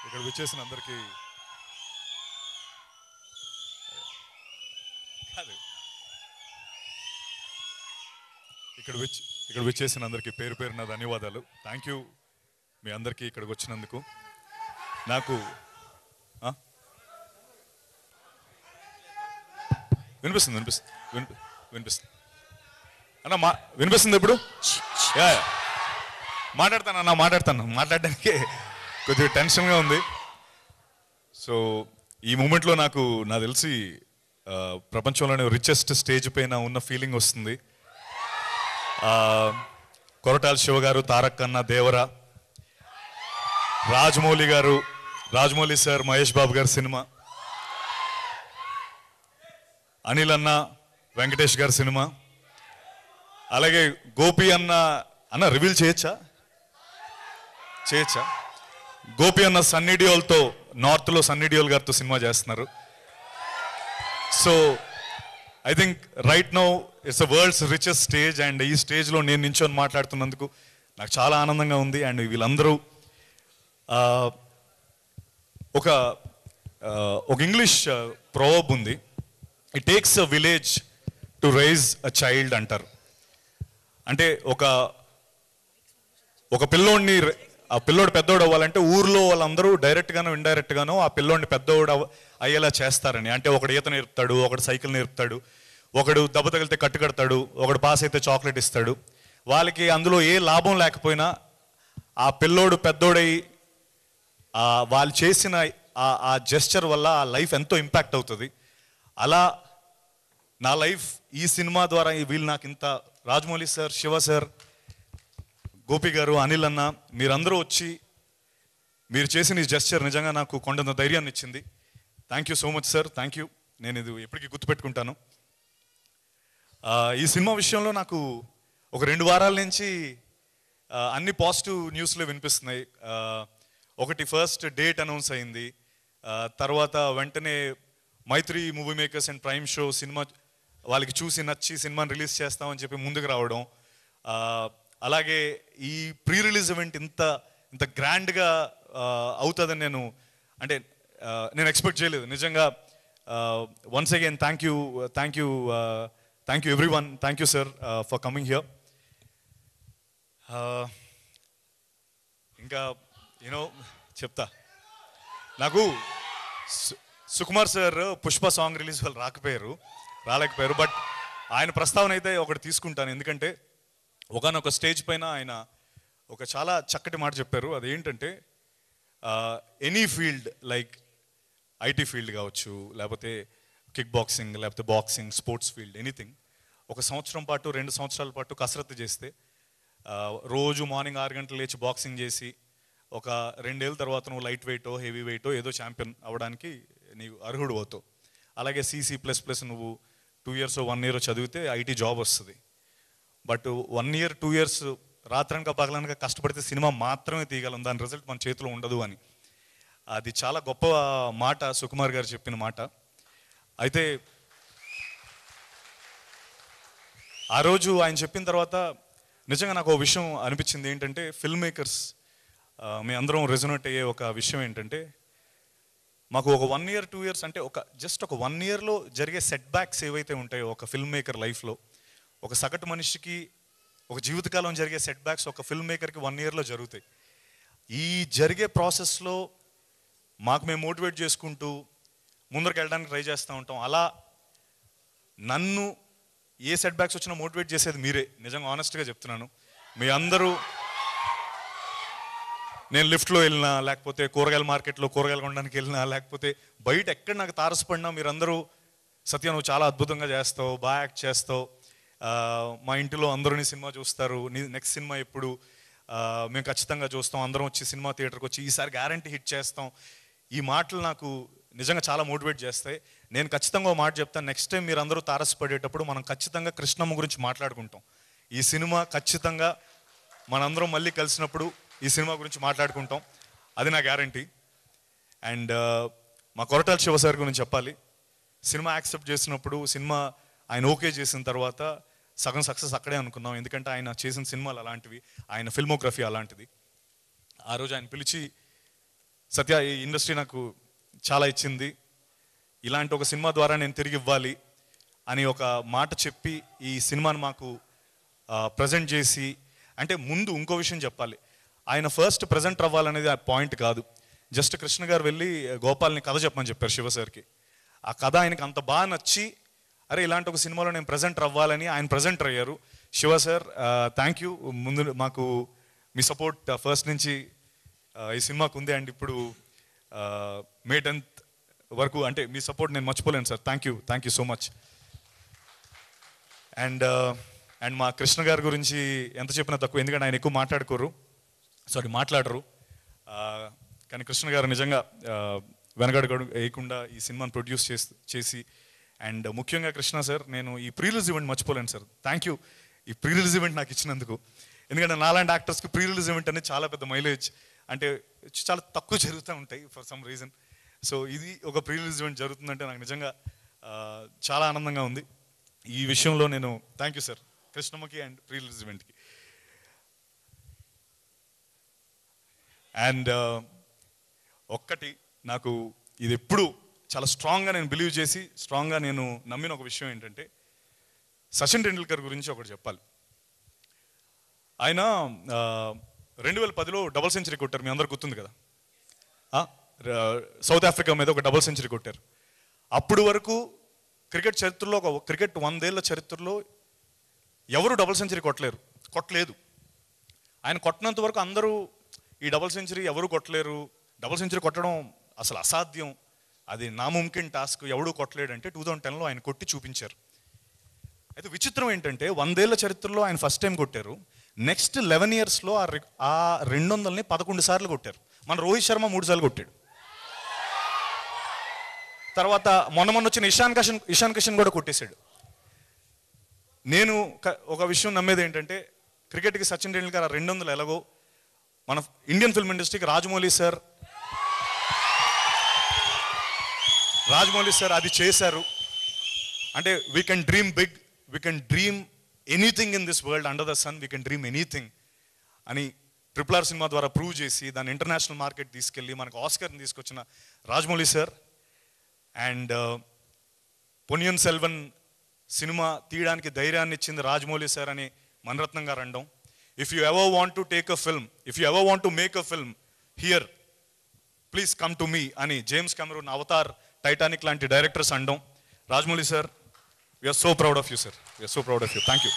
ఇక్కడ విచ్చేసిన అందరికీ కాదు ఇక్కడ విచ్ ఇక్కడ విచ్చేసిన అందరికీ పేరు పేరున ధన్యవాదాలు థ్యాంక్ యూ మీ అందరికీ ఇక్కడికి వచ్చినందుకు నాకు ఆ? వినిపిస్తుంది వినిపిస్తుంది వినిపి వినిపిస్తుంది అన్న మా వినిపిస్తుంది ఇప్పుడు యా, యా. మాట్లాడతాను అన్న మాట్లాడతాను మాట్లాడడానికి కొద్దిగా టెన్షన్గా ఉంది సో ఈ మూమెంట్లో నాకు నాకు తెలిసి ఆ, ప్రపంచంలోనే రిచెస్ట్ స్టేజ్ పైన ఉన్న ఫీలింగ్ వస్తుంది ఆ, కొరటాల శివ గారు తారక్ అన్న దేవర రాజమౌళి గారు రాజమౌళి సార్ మహేష్ బాబు గారి సినిమా అనిల్ అన్న వెంకటేష్ గారి సినిమా అలాగే గోపి అన్న అన్న రివీల్ చేయొచ్చా చేయొచ్చా గోపి అన్న సన్నీ డియోల్తో నార్త్లో సన్నీ డియోల్ గారితో సినిమా చేస్తున్నారు so I think right now it's a world's richest stage and ఈ స్టేజ్లో నేను నించొని మాట్లాడుతున్నందుకు నాకు చాలా ఆనందంగా ఉంది అండ్ వీళ్ళందరూ ఆ, ఒక ఆ, ఒక ఇంగ్లీష్ ప్రోవబ్ ఉంది it takes a village to raise a child అంటారు అంటే ఒక ఒక పిల్లోడిని ర- ఆ పిల్లోడు పెద్దోడు అవ్వాలంటే ఊర్లో వాళ్ళందరూ డైరెక్ట్ గానో ఇండైరెక్ట్ గానో ఆ పిల్లోడిని పెద్దోడు అవ- అయ్యేలా చేస్తారని అంటే ఒకడు ఈత నేర్పుతాడు ఒకడు సైకిల్ నేర్పుతాడు ఒకడు దెబ్బ తగిలితే కట్టు కడతాడు ఒకడు పాస్ అయితే చాక్లెట్ ఇస్తాడు వాళ్ళకి అందులో ఏ లాభం లేకపోయినా ఆ పిల్లోడు పెద్దోడై ఆ వాళ్ళు చేసిన ఆ ఆ జెస్చర్ వల్ల ఆ లైఫ్ ఎంతో ఇంపాక్ట్ అవుతుంది అలా నా లైఫ్ ఈ సినిమా ద్వారా ఈ వీళ్ళు నాకు ఇంత రాజమౌళి సార్ శివ సార్ గోపి గారు అనిల్ అన్న మీరందరూ వచ్చి మీరు చేసిన ఈ జెస్చర్ నిజంగా నాకు కొండంత ధైర్యాన్ని ఇచ్చింది thank you so much sir thank you నేను ఇది ఎప్పటికీ గుర్తుపెట్టుకుంటాను ఆ, ఈ సినిమా విషయంలో నాకు ఒక రెండు వారాల నుంచి ఆ, అన్ని పాజిటివ్ న్యూస్లే వినిపిస్తున్నాయి ఆ, ఒకటి ఫస్ట్ డేట్ అనౌన్స్ అయింది ఆ, తర్వాత వెంటనే Mythri movie makers and prime show సినిమా వాళ్ళకి చూసి నచ్చి సినిమాని రిలీజ్ చేస్తామని చెప్పి ముందుకు రావడం ఆ, అలాగే ఈ ప్రీ రిలీజ్ ఈవెంట్ ఇంత ఇంత గ్రాండ్గా అవుతుందని నేను అంటే ఆ, నేను ఎక్స్పెక్ట్ చేయలేదు నిజంగా once again thank you thank you thank you everyone thank you sir for coming here ఇంకా యూనో చెప్తా నాకు సు- Sukumar sir Pushpa song release వాళ్ళు రాకపోయారు రాలేకపోయారు బట్ ఆయన ప్రస్తావన అయితే ఒకటి తీసుకుంటాను ఎందుకంటే ఒకనొక స్టేజ్ పైన ఆయన ఒక చాలా చక్కటి మాట చెప్పారు అదేంటంటే any field like IT field కావచ్చు లేకపోతే కిక్ బాక్సింగ్ లేకపోతే బాక్సింగ్ స్పోర్ట్స్ ఫీల్డ్ ఎనీథింగ్ ఒక సంవత్సరం పాటు రెండు సంవత్సరాల పాటు కసరత్తు చేస్తే ఆ, రోజు మార్నింగ్ ఆరు గంటలు లేచి బాక్సింగ్ చేసి ఒక రెండేళ్ళ తర్వాత నువ్వు లైట్ వెయిటో హెవీ వెయిటో ఏదో ఛాంపియన్ అవ్వడానికి నీవు అర్హుడు అవుతావు అలాగే సీసీ ప్లస్ ప్లస్ నువ్వు టూ ఇయర్స్ వన్ ఇయర్ చదివితే ఐటీ జాబ్ వస్తుంది but one year two years రాత్రనక పగలనక కష్టపడితే సినిమా మాత్రమే తీయగలం దాని రిజల్ట్ మన చేతిలో ఉండదు అని అది చాలా గొప్ప మాట సుకుమార్ గారు చెప్పిన మాట అయితే ఆ రోజు ఆయన చెప్పిన తర్వాత నిజంగా నాకు ఒక విషయం అనిపించింది ఏంటంటే ఫిల్మ్ మేకర్స్ మీ అందరం రెజొనేట్ అయ్యే ఒక విషయం ఏంటంటే మాకు ఒక వన్ ఇయర్ టూ ఇయర్స్ అంటే ఒక జస్ట్ ఒక వన్ ఇయర్లో జరిగే సెట్ బ్యాక్స్ ఏవైతే ఉంటాయో ఒక ఫిల్మ్ మేకర్ లైఫ్లో ఒక సగటు మనిషికి ఒక జీవితకాలం జరిగే సెట్ బ్యాక్స్ ఒక ఫిల్మ్ మేకర్కి వన్ ఇయర్లో జరుగుతాయి ఈ జరిగే ప్రాసెస్లో మాకు మేము మోటివేట్ చేసుకుంటూ ముందరికి వెళ్ళడానికి ట్రై చేస్తూ ఉంటాం అలా నన్ను ఏ సెట్ బ్యాక్స్ వచ్చినా మోటివేట్ చేసేది మీరే నిజంగా ఆనెస్ట్గా చెప్తున్నాను మీ అందరూ నేను లిఫ్ట్లో వెళ్ళినా లేకపోతే కూరగాయల మార్కెట్లో కూరగాయలు కొనడానికి వెళ్ళినా లేకపోతే బయట ఎక్కడ నాకు తారసపడినా మీరందరూ సత్య నువ్వు చాలా అద్భుతంగా చేస్తావు బాగా యాక్ట్ చేస్తావు ఆ, మా ఇంటిలో అందరూ నీ సినిమా చూస్తారు నీ నెక్స్ట్ సినిమా ఎప్పుడు ఆ, మేము ఖచ్చితంగా చూస్తాం అందరం వచ్చి సినిమా థియేటర్కి వచ్చి ఈసారి గ్యారంటీ హిట్ చేస్తాం ఈ మాటలు నాకు నిజంగా చాలా మోటివేట్ చేస్తాయి నేను ఖచ్చితంగా ఒక మాట చెప్తాను నెక్స్ట్ టైం మీరు అందరూ తారసపడేటప్పుడు మనం ఖచ్చితంగా కృష్ణమ్మ గురించి మాట్లాడుకుంటాం ఈ సినిమా ఖచ్చితంగా మనందరం మళ్ళీ కలిసినప్పుడు ఈ సినిమా గురించి మాట్లాడుకుంటాం అది నా గ్యారంటీ అండ్ మా కొరటాల శివ సార్ గురించి చెప్పాలి సినిమా యాక్సెప్ట్ చేసినప్పుడు సినిమా ఆయన ఓకే చేసిన తర్వాత సగం సక్సెస్ అక్కడే అనుకున్నాం ఎందుకంటే ఆయన చేసిన సినిమాలు అలాంటివి ఆయన ఫిల్మోగ్రఫీ అలాంటిది ఆ రోజు ఆయన పిలిచి సత్య ఈ ఇండస్ట్రీ నాకు చాలా ఇచ్చింది ఇలాంటి ఒక సినిమా ద్వారా నేను తిరిగి ఇవ్వాలి అని ఒక మాట చెప్పి ఈ సినిమాని మాకు ప్రజెంట్ చేసి అంటే ముందు ఇంకో విషయం చెప్పాలి ఆయన ఫస్ట్ ప్రజెంట్ అవ్వాలనేది ఆ పాయింట్ కాదు జస్ట్ కృష్ణ గారు వెళ్ళి గోపాల్ని కథ చెప్పమని చెప్పారు శివ సార్కి ఆ కథ ఆయనకి అంత బాగా నచ్చి అరే ఇలాంటి ఒక సినిమాలో నేను ప్రజెంటర్ అవ్వాలని ఆయన ప్రజెంటర్ అయ్యారు శివ సార్ థ్యాంక్ యూ ముందు మాకు మీ సపోర్ట్ ఫస్ట్ నుంచి ఆ, ఈ సినిమాకు ఉంది అండ్ ఇప్పుడు మే టెన్త్ వరకు అంటే మీ సపోర్ట్ నేను మర్చిపోలేను sir thank you thank you so much and and మా కృష్ణ గారి గురించి ఎంత చెప్పినా తక్కువ ఎందుకంటే ఆయన ఎక్కువ మాట్లాడుకోరు సారీ మాట్లాడరు ఆ, కానీ కృష్ణ గారు నిజంగా ఆ, వెనకడుగు వేయకుండా ఈ సినిమాని ప్రొడ్యూస్ చేసి చేసి అండ్ ముఖ్యంగా కృష్ణ సార్ నేను ఈ ప్రీ రిలీజ్ ఈవెంట్ మర్చిపోలేను సార్ థ్యాంక్ యూ ఈ ప్రీ రిలీజ్ ఈవెంట్ నాకు ఇచ్చినందుకు ఎందుకంటే నాలాంటి యాక్టర్స్కి ప్రీ రిలీజ్ ఈవెంట్ అనేది చాలా పెద్ద మైలేజ్ అంటే చాలా తక్కువ జరుగుతూ ఉంటాయి ఫర్ సమ్ రీజన్ సో ఇది ఒక ప్రీ రిలీజ్ ఈవెంట్ జరుగుతుందంటే నాకు నిజంగా ఆ, చాలా ఆనందంగా ఉంది ఈ విషయంలో నేను థ్యాంక్ యూ సార్ కృష్ణమ్మకి అండ్ ప్రీ రిలీజ్ ఈవెంట్కి అండ్ ఒక్కటి నాకు ఇది ఎప్పుడు చాలా స్ట్రాంగ్గా నేను బిలీవ్ చేసి స్ట్రాంగ్గా నేను నమ్మిన ఒక విషయం ఏంటంటే సచిన్ టెండూల్కర్ గురించి ఒకటి చెప్పాలి ఆయన రెండు వేల పదిలో డబుల్ సెంచరీ కొట్టారు మీ అందరికి గుర్తుంది కదా ఆ, ర- సౌత్ ఆఫ్రికా మీద ఒక డబుల్ సెంచరీ కొట్టారు అప్పుడు వరకు క్రికెట్ చరిత్రలో ఒక క్రికెట్ వందేళ్ల చరిత్రలో ఎవరు డబుల్ సెంచరీ కొట్టలేరు కొట్టలేదు ఆయన కొట్టినంత వరకు అందరూ ఈ డబుల్ సెంచరీ ఎవరు కొట్టలేరు డబుల్ సెంచరీ కొట్టడం అసలు అసాధ్యం అది నాముమ్కిన్ టాస్క్ ఎవడు కొట్టలేడంటే టూ థౌజండ్ టెన్లో ఆయన కొట్టి చూపించారు అయితే విచిత్రం ఏంటంటే వందేళ్ల చరిత్రలో ఆయన ఫస్ట్ టైం కొట్టారు నెక్స్ట్ లెవెన్ ఇయర్స్లో ఆ రి- ఆ రెండు వందలని పదకొండు సార్లు కొట్టారు మన రోహిత్ శర్మ మూడు సార్లు కొట్టాడు తర్వాత మొన్న మొన్న వచ్చిన ఇషాన్ కిషన్ ఇషాన్ కిషన్ కూడా కొట్టేశాడు నేను క- ఒక విషయం నమ్మేది ఏంటంటే క్రికెట్కి సచిన్ టెండూల్కర్ ఆ రెండు వందలు ఎలాగో మన ఇండియన్ ఫిల్మ్ ఇండస్ట్రీకి రాజమౌళి సార్ రాజమౌళి సార్ అది చేశారు అంటే we can dream big we can dream anything in this world under the sun we can dream anything అని ట్రిపుల్ ఆర్ సినిమా ద్వారా ప్రూవ్ చేసి దాన్ని ఇంటర్నేషనల్ మార్కెట్ తీసుకెళ్ళి మనకు ఆస్కర్ని తీసుకొచ్చిన రాజమౌళి సార్ అండ్ పొనియన్ సెల్వన్ సినిమా తీయడానికి ధైర్యాన్ని ఇచ్చింది రాజమౌళి సార్ అని మణరత్నం గారు అనడం if you ever want to take a film if you ever want to make a film here please come to me అని జేమ్స్ కెమెరూన్ అవతార్ టైటానిక్ లాంటి డైరెక్టర్స్ అనడం Rajamouli sir we are so proud of you sir we are so proud of you thank you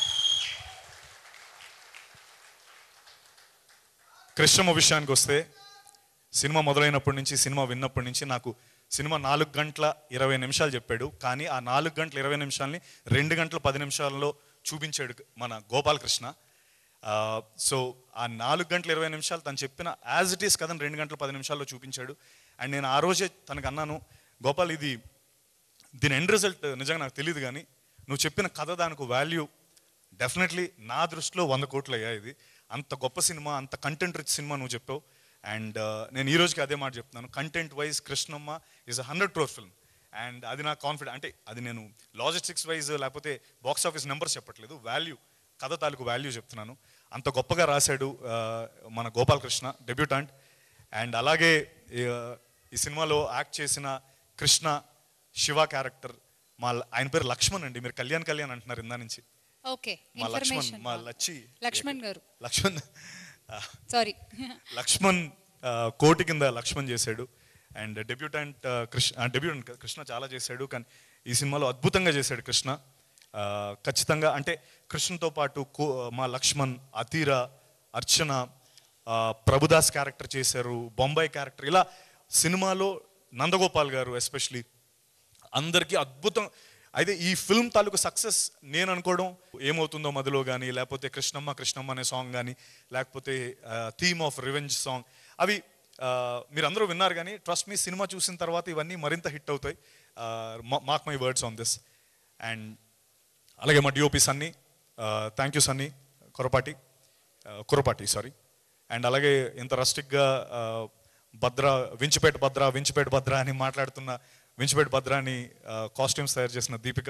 కృష్ణమ్మ విషయానికి వస్తే cinema మొదలైనప్పటి నుంచి cinema విన్నప్పటి నుంచి నాకు cinema నాలుగు గంటల ఇరవై నిమిషాలు చెప్పాడు కానీ ఆ నాలుగు గంటల ఇరవై నిమిషాలని రెండు గంటల పది నిమిషాల్లో చూపించాడు మన గోపాలకృష్ణ ఆ, సో ఆ నాలుగు గంటల ఇరవై నిమిషాలు తను చెప్పిన యాజ్ ఇట్ ఈస్ కథను రెండు గంటల పది నిమిషాల్లో చూపించాడు అండ్ నేను ఆ రోజే తనకు అన్నాను గోపాల్ ఇది దీని ఎండ్ రిజల్ట్ నిజంగా నాకు తెలియదు కానీ నువ్వు చెప్పిన కథ దానికి వాల్యూ డెఫినెట్లీ నా దృష్టిలో వంద కోట్లు అయ్యా ఇది అంత గొప్ప సినిమా అంత కంటెంట్ రిచ్ సినిమా నువ్వు చెప్పావు అండ్ నేను ఈ రోజుకి అదే మాట చెప్తున్నాను content wise Krishnamma is a hundred crore film and అది నా కాన్ఫిడెంట్ అంటే అది నేను లాజిస్టిక్స్ వైజ్ లేకపోతే బాక్స్ ఆఫీస్ నెంబర్స్ చెప్పట్లేదు వాల్యూ కథ తాలూకు వాల్యూ చెప్తున్నాను అంత గొప్పగా రాశాడు ఆ, మన గోపాలకృష్ణ డెబ్యూటాంట్ అండ్ అలాగే ఈ, ఈ సినిమాలో యాక్ట్ చేసిన కృష్ణ శివ క్యారెక్టర్ మా ఆయన పేరు లక్ష్మణ్ అండి మీరు కళ్యాణ్ కళ్యాణ్ అంటున్నారు ఇందా నుంచి ఓకే మా లక్ష్మణ్ ఇన్ఫర్మేషన్ మా లచ్చి లక్ష్మణ్ గారు లక్ష్మణ్ ఆ, సారీ లక్ష్మణ్ ఆ, కోటి కింద లక్ష్మణ్ చేశాడు and debutant Krishna debutant Krishna చాలా చేశాడు కానీ ఈ సినిమాలో అద్భుతంగా చేశాడు కృష్ణ ఆ, ఖచ్చితంగా అంటే కృష్ణతో పాటు కో మా లక్ష్మణ్ అతీర అర్చన ఆ, ప్రభుదాస్ క్యారెక్టర్ చేశారు బొంబాయి క్యారెక్టర్ ఇలా సినిమాలో నందగోపాల్ గారు ఎస్పెషలీ అందరికీ అద్భుతం అయితే ఈ ఫిల్మ్ తాలూకు సక్సెస్ నేను అనుకోవడం ఏమవుతుందో మధ్యలో కానీ లేకపోతే కృష్ణమ్మ కృష్ణమ్మ అనే సాంగ్ కానీ లేకపోతే థీమ్ ఆఫ్ రివెంజ్ సాంగ్ అవి ఆ, మీరందరూ విన్నారు కానీ ట్రస్ట్ మీ సినిమా చూసిన తర్వాత ఇవన్నీ మరింత హిట్ అవుతాయి mark my words on this and అలాగే మా DOP Sunny thank you Sunny Korapati ఆ, కురపాటి సారీ అండ్ అలాగే ఇంత రస్టిక్గా భద్ర వించిపేట భద్ర వించిపేట భద్ర అని మాట్లాడుతున్న వించిపేట భద్ర అని కాస్ట్యూమ్స్ తయారు చేసిన Deepika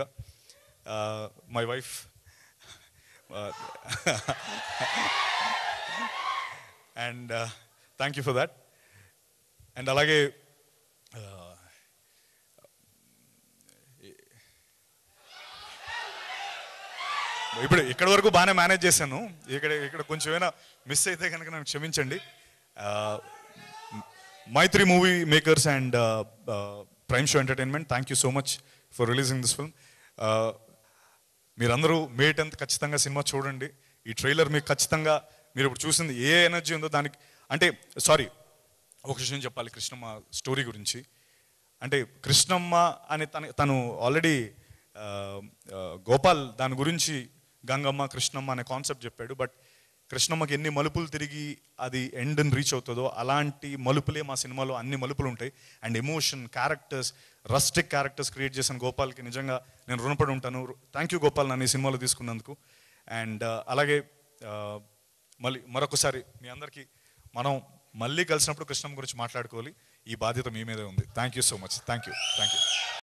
my wife and thank you for that and అలాగే ఆ, ఇప్పుడు ఇక్కడ వరకు బాగానే మేనేజ్ చేశాను ఇక్కడ ఇక్కడ కొంచెం ఏమైనా మిస్ అయితే కనుక నన్ను క్షమించండి Mythri movie makers and prime show entertainment thank you so much for releasing this film మీరందరూ మే టెన్త్ ఖచ్చితంగా సినిమా చూడండి ఈ ట్రైలర్ మీకు ఖచ్చితంగా మీరు ఇప్పుడు చూసింది ఏ ఎనర్జీ ఉందో దానికి అంటే సారీ ఒక విషయం చెప్పాలి కృష్ణమ్మ స్టోరీ గురించి అంటే కృష్ణమ్మ అని తన తను ఆల్రెడీ గోపాల్ దాని గురించి గంగమ్మ కృష్ణమ్మ అనే కాన్సెప్ట్ చెప్పాడు బట్ కృష్ణమ్మకి ఎన్ని మలుపులు తిరిగి అది ఎండ్ని రీచ్ అవుతుందో అలాంటి మలుపులే మా సినిమాలో అన్ని మలుపులు ఉంటాయి and emotion characters rustic characters create చేసిన గోపాల్కి నిజంగా నేను రుణపడి ఉంటాను థ్యాంక్ యూ గోపాల్ నన్ను ఈ సినిమాలో తీసుకున్నందుకు అండ్ అలాగే ఆ, మళ్ళీ మరొకసారి మీ అందరికీ మనం మళ్ళీ కలిసినప్పుడు కృష్ణమ్మ గురించి మాట్లాడుకోవాలి ఈ బాధ్యత మీ మీదే ఉంది thank you so much thank you thank you